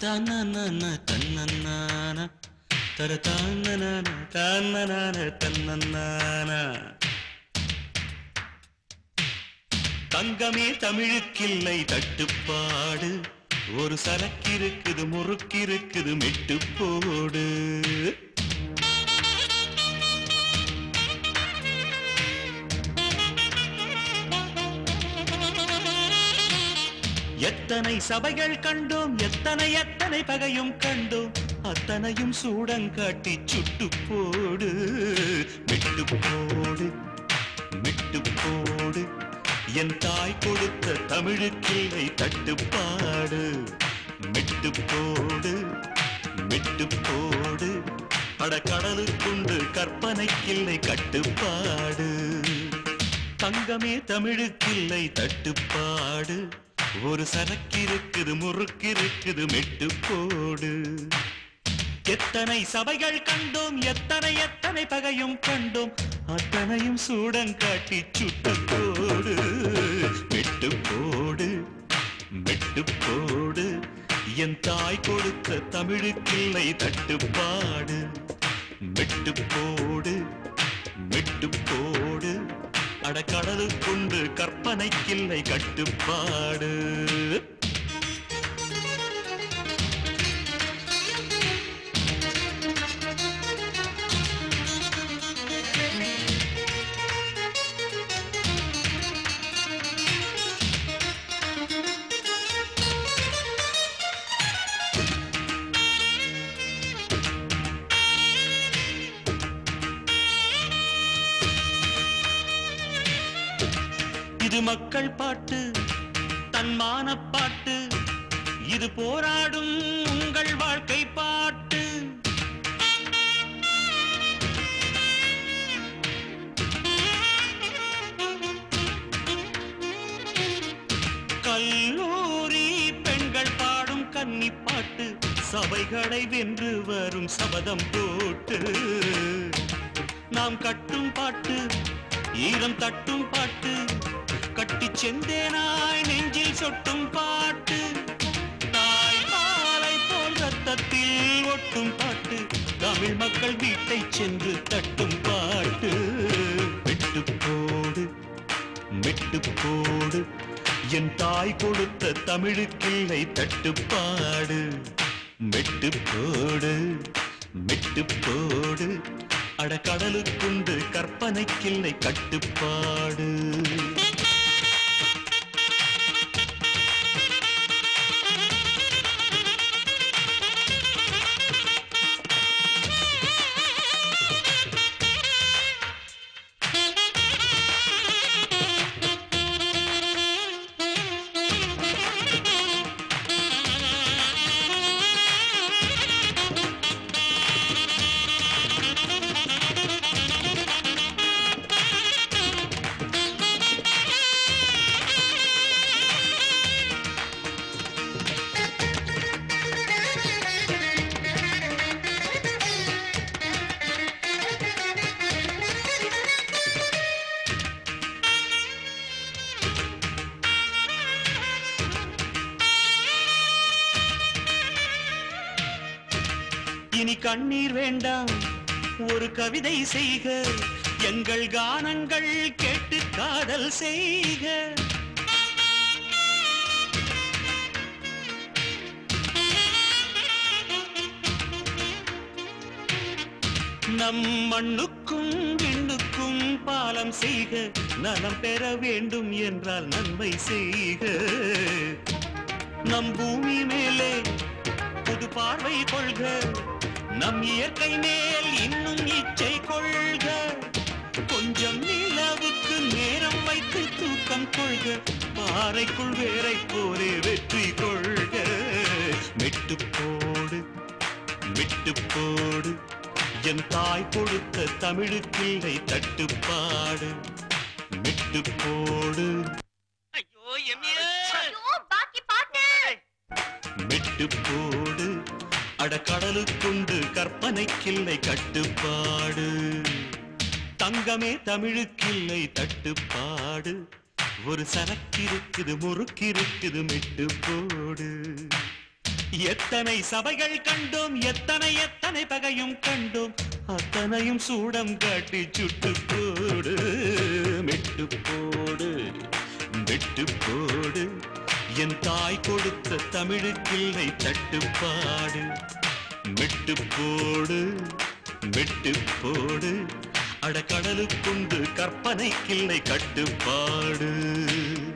தன்னன தன்னன்னான தர தன்னனான தன்னனான தன்னன்னான தங்கமே தமிழுக்கில்லை தட்டுப்பாடு ஒரு சரக்கிருக்குது முறுக்கிருக்குது மெட்டு போடு எத்தனை சபைகள் கண்டோம் எத்தனை எத்தனை பகையும் கண்டோம் அத்தனையும் சூடங்காட்டி சுட்டு போடு விட்டு போடு விட்டு போடு என் தாய் கொடுத்த தமிழுக்கில்லை தட்டுப்பாடு விட்டு போடு விட்டு போடு அட கடலுக்குண்டு கற்பனைக்கில்லை கட்டுப்பாடு தங்கமே தமிழுக்கில்லை தட்டுப்பாடு ஒரு சரக்கிருக்குது முறுக்கிருக்குது மெட்டு போடு எத்தனை சபைகள் கண்டோம் எத்தனை எத்தனை பகையும் கண்டோம் அத்தனையும் சூடங்காட்டி சுட்டு போடு மெட்டு போடு மெட்டு போடு என் தாய் கொடுத்த தமிழுக்கில்லை தட்டுப்பாடு மெட்டு போடு மெட்டு போடு அட கடலுக்குண்டு கற்பனைக்கில்லை கட்டுப்பாடு இது மக்கள் பாட்டு தன்மான பாட்டு இது போராடும் உங்கள் வாழ்க்கை பாட்டு கல்லூரி பெண்கள் பாடும் கன்னி பாட்டு சபைகளை வென்று வரும் சபதம் போட்டு நாம் கட்டும் பாட்டு ஈரம் தட்டும் பாட்டு கட்டி செந்தேனாய் நெஞ்சில் சொட்டும் பாட்டு தாய் மாலை போல் ரத்தத்தில் ஒட்டும் பாட்டு தமிழ் மக்கள் வீட்டை சென்று தட்டும் பாட்டு விட்டு போடு விட்டு போடு என் தாய் கொடுத்த தமிழுக்கில்லை தட்டுப்பாடு மெட்டு போடு மெட்டு போடு அட கடலுக்குண்டு கற்பனைக்கில்லை கட்டுப்பாடு இனி கண்ணீர் வேண்டாம் ஒரு கவிதை செய்க எங்கள் கானங்கள் கேட்டு காதல் செய்க நம் மண்ணுக்கும் விண்ணுக்கும் பாலம் செய்க நலம் பெற வேண்டும் என்றால் நன்மை செய்க நம் பூமி மேலே புது பார்வை கொள்க நம் இயற்கை மேல் இன்னும் இச்சை கொள்க கொஞ்சம் நிலவுக்கு நேரம் வைத்து தூக்கம் கொள்க பாறைக்குள் வேரை போரே வெற்றி கொள்க மெட்டு போடு விட்டு போடு என் தாய் கொடுத்த தமிழுக்கில்லை தட்டுப்பாடு விட்டு போடு ஐயோ எம்மியே ஐயோ பாக்கி பாட்டு விட்டு போடு அட கடலுக்குண்டு கற்பனைக்கில்லை கட்டுப்பாடு தங்கமே தமிழுக்கில்லை தட்டுப்பாடு ஒரு சரக்கிருக்குது முறுக்கிருக்குது மெட்டு போடு எத்தனை சபைகள் கண்டோம் எத்தனை எத்தனை பகையும் கண்டோம் அத்தனையும் சூடம் காட்டி சுட்டு போடு மெட்டு போடு மெட்டு போடு என் தாய் கொடுத்த தமிழுக்கில்லை தட்டுப்பாடு மெட்டு போடு மெட்டு போடு அட கடலுக்குண்டு கற்பனைக்கில்லை கட்டுப்பாடு